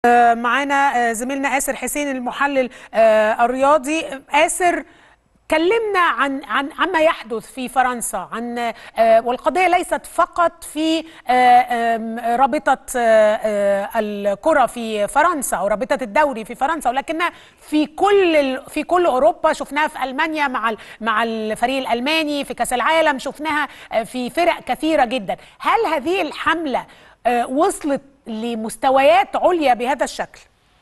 معانا زميلنا آسر حسين المحلل الرياضي آسر كلمنا عن عن عما يحدث في فرنسا عن والقضيه ليست فقط في رابطه الكره في فرنسا او رابطه الدوري في فرنسا ولكنها في كل في كل اوروبا شفناها في المانيا مع مع الفريق الالماني في كاس العالم شفناها في فرق كثيره جدا هل هذه الحمله وصلت لمستويات عليا بهذا الشكل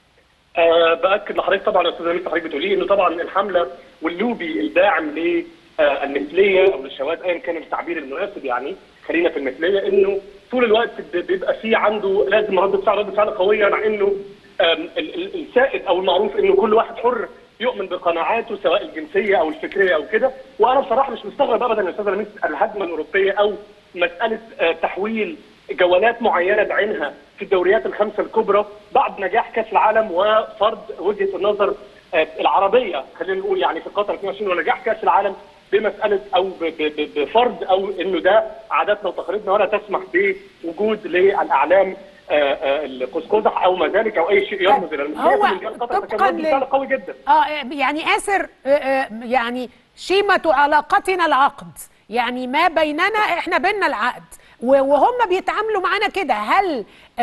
أه باكد لحضرتك طبعا يا استاذ امير حضرتك بتقولي انه طبعا الحمله واللوبي الداعم للمثليه او للشواذ ايا كان التعبير المناسب يعني خلينا في المثليه انه طول الوقت بيبقى في عنده لازم رده فعل رده فعل قويه مع انه السائد او المعروف انه كل واحد حر يؤمن بقناعاته سواء الجنسيه او الفكريه او كده وانا بصراحه مش مستغرب ابدا يا استاذ امير الهجمه الاوروبيه او مساله تحويل جولات معينه بعينها في الدوريات الخمسه الكبرى بعد نجاح كاس العالم وفرض وجهه النظر العربيه خلينا نقول يعني في قطر 22 ونجاح كاس العالم بمساله او بفرض او انه ده عاداتنا وتقاليدنا ولا تسمح بوجود للاعلام القوس قزح او ما ذلك او اي شيء يرمز الى هو طبقا ل... قوي جدا اه يعني اسر يعني شيمه علاقتنا العقد يعني ما بيننا احنا بيننا العقد وهم بيتعاملوا معانا كده هل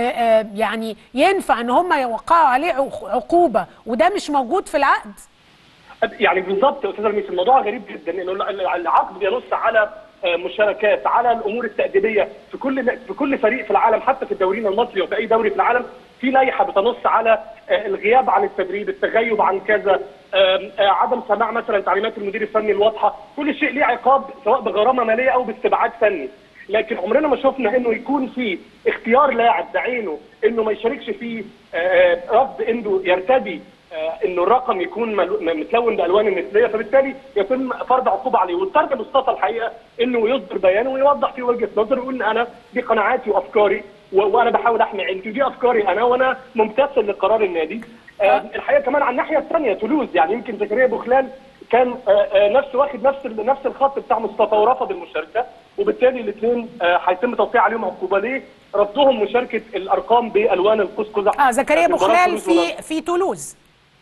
يعني ينفع ان هم يوقعوا عليه عقوبه وده مش موجود في العقد؟ يعني بالظبط يا استاذ الميس الموضوع غريب جدا انه العقد بينص على مشاركات على الامور التاديبيه في كل في كل فريق في العالم حتى في الدوريين المصري وفي اي دوري في العالم في لائحه بتنص على الغياب عن التدريب، التغيب عن كذا، عدم سماع مثلا تعليمات المدير الفني الواضحه، كل شيء ليه عقاب سواء بغرامه ماليه او باستبعاد فني. لكن عمرنا ما شفنا انه يكون في اختيار لاعب بعينه انه ما يشاركش فيه رفض انه يرتدي انه الرقم يكون متلون بالوان المثليه فبالتالي يتم فرض عقوبه عليه واضطر مصطفى الحقيقه انه يصدر بيان ويوضح فيه وجهه نظره ويقول ان انا دي قناعاتي وافكاري وانا بحاول احمي عيلتي ودي افكاري انا وانا ممتثل لقرار النادي الحقيقه كمان على الناحيه الثانيه تولوز يعني يمكن زكريا بوخلال كان نفس واخد نفس نفس الخط بتاع مصطفى ورفض المشاركه وبالتالي الاثنين هيتم توقيع عليهم عقوبه ليه؟ رفضهم مشاركه الارقام بالوان القوس قزح اه زكريا بوخلال في في تولوز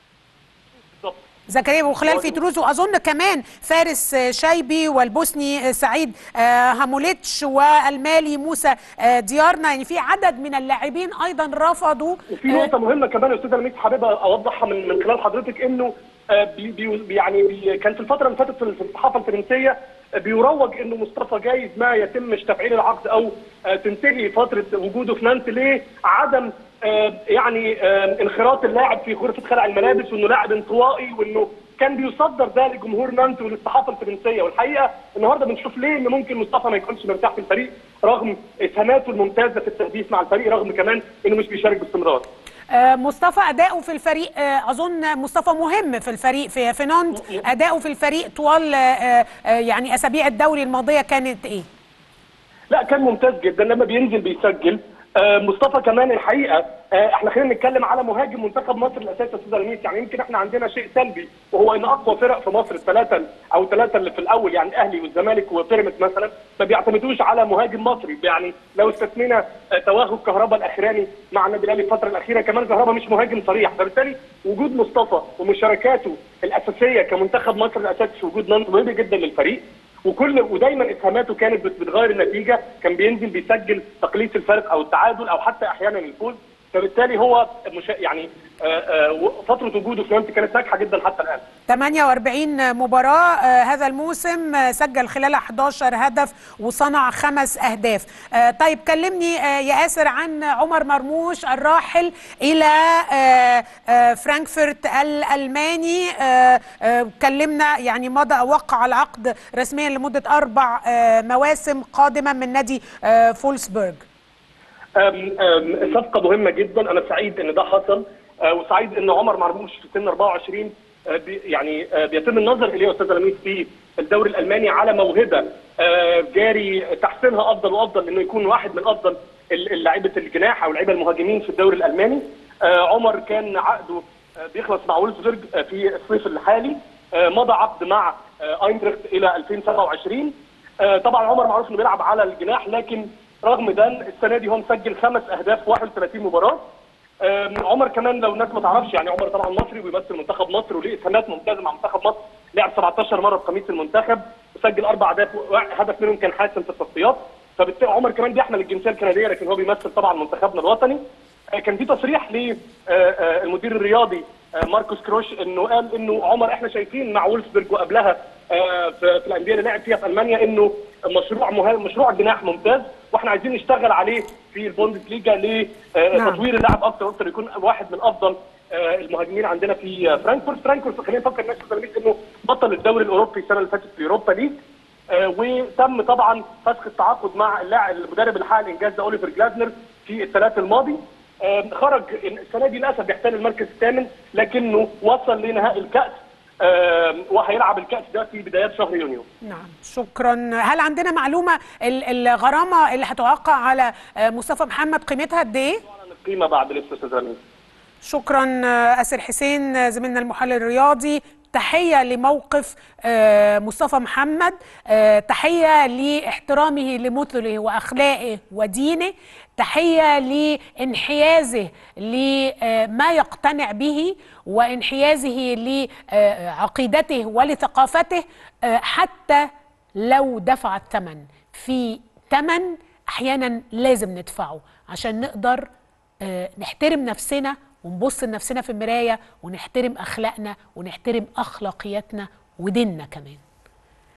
زكريا بوخلال في تولوز واظن كمان فارس شايبي والبوسني سعيد هاموليتش والمالي موسى ديارنا يعني في عدد من اللاعبين ايضا رفضوا وفي نقطه مهمه كمان يا استاذه لميس حابب اوضحها من من خلال حضرتك انه بي بي يعني بي كان في الفتره اللي فاتت في الصحافه الفرنسيه بيروج انه مصطفى جايز ما يتمش تفعيل العقد او تنتهي فتره وجوده في نانت ليه عدم يعني انخراط اللاعب في غرفه خلع الملابس وانه لاعب انطوائي وانه كان بيصدر ده لجمهور نانت وللصحافه الفرنسيه والحقيقه النهارده بنشوف ليه ان ممكن مصطفى ما يكونش مرتاح في الفريق رغم اسهاماته الممتازه في التهديف مع الفريق رغم كمان انه مش بيشارك باستمرار. مصطفى اداؤه في الفريق اظن مصطفى مهم في الفريق في في نانت اداؤه في الفريق طوال يعني اسابيع الدوري الماضيه كانت ايه؟ لا كان ممتاز جدا لما بينزل بيسجل مصطفى كمان الحقيقه احنا خلينا نتكلم على مهاجم منتخب مصر الاساسي يا استاذ لميس يعني يمكن احنا عندنا شيء سلبي وهو ان اقوى فرق في مصر الثلاثه او ثلاثه اللي في الاول يعني الاهلي والزمالك وبيراميدز مثلا ما بيعتمدوش على مهاجم مصري يعني لو استثنينا توهج كهربا الاخراني مع النادي الاهلي الفتره الاخيره كمان كهربا مش مهاجم صريح فبالتالي وجود مصطفى ومشاركاته الاساسيه كمنتخب مصر الاساسي في وجود نانت مهم جدا للفريق وكل ودايما اسهاماته كانت بتغير النتيجه كان بينزل بيسجل تقليص الفرق او التعادل او حتى احيانا الفوز فبالتالي هو مش يعني آآ آآ فتره وجوده في نانت كانت ناجحه جدا حتى الان 48 مباراه هذا الموسم سجل خلال 11 هدف وصنع خمس اهداف طيب كلمني يا ياسر عن عمر مرموش الراحل الى فرانكفورت الالماني كلمنا يعني مضى وقع العقد رسميا لمده اربع مواسم قادمه من نادي فولسبورغ أم أم صفقه مهمه جدا انا سعيد ان ده حصل وسعيد ان عمر مرموش في سن 24 بي يعني بيتم النظر اليه استاذ لميس في الدوري الالماني على موهبه جاري تحسينها افضل وافضل انه يكون واحد من افضل لعيبه الجناح او لعيبه المهاجمين في الدوري الالماني عمر كان عقده بيخلص مع وولفسبرج في الصيف الحالي مضى عقد مع ايندرخت الى 2027 طبعا عمر معروف انه بيلعب على الجناح لكن رغم ده السنه دي هو مسجل خمس اهداف في 31 مباراه آم، عمر كمان لو الناس ما تعرفش يعني عمر طبعا مصري وبيمثل منتخب مصر وليه اسهامات ممتازه مع منتخب مصر لعب 17 مره بقميص المنتخب وسجل اربع اهداف هدف منهم كان حاسم في التصفيات فبالتالي عمر كمان بيحمل الجنسيه الكنديه لكن هو بيمثل طبعا منتخبنا الوطني آه، كان في تصريح للمدير الرياضي آه، ماركوس كروش انه قال انه عمر احنا شايفين مع وولفسبرج وقبلها آه، في في الانديه اللي لعب فيها في المانيا انه مشروع مهم مشروع جناح ممتاز واحنا عايزين نشتغل عليه في البوندسليجا نعم. لتطوير اللاعب اكتر واكتر يكون واحد من افضل آه، المهاجمين عندنا في آه، فرانكفورت فرانكفورت خلينا نفكر الناس التلاميذ انه بطل الدوري الاوروبي السنه اللي فاتت في اوروبا ليج آه، وتم طبعا فسخ التعاقد مع اللاعب المدرب اللي حقق الانجاز ده اوليفر جلازنر في الثلاث الماضي آه، خرج السنه دي للاسف بيحتل المركز الثامن لكنه وصل لنهائي الكاس آه، وهيلعب الكاس ده في بدايات شهر يونيو نعم شكرا هل عندنا معلومه ال- الغرامه اللي هتوقع على آه، مصطفى محمد قيمتها قد ايه طبعا القيمه بعد لسه استاذ أمين. شكرا آه، اسر حسين آه، زميلنا المحلل الرياضي تحيه لموقف آه، مصطفى محمد آه، تحيه لاحترامه لمثله واخلاقه ودينه تحيه لانحيازه لما يقتنع به وانحيازه لعقيدته ولثقافته آه، حتى لو دفع الثمن في ثمن احيانا لازم ندفعه عشان نقدر آه، نحترم نفسنا ونبص لنفسنا في المرايه ونحترم اخلاقنا ونحترم اخلاقياتنا وديننا كمان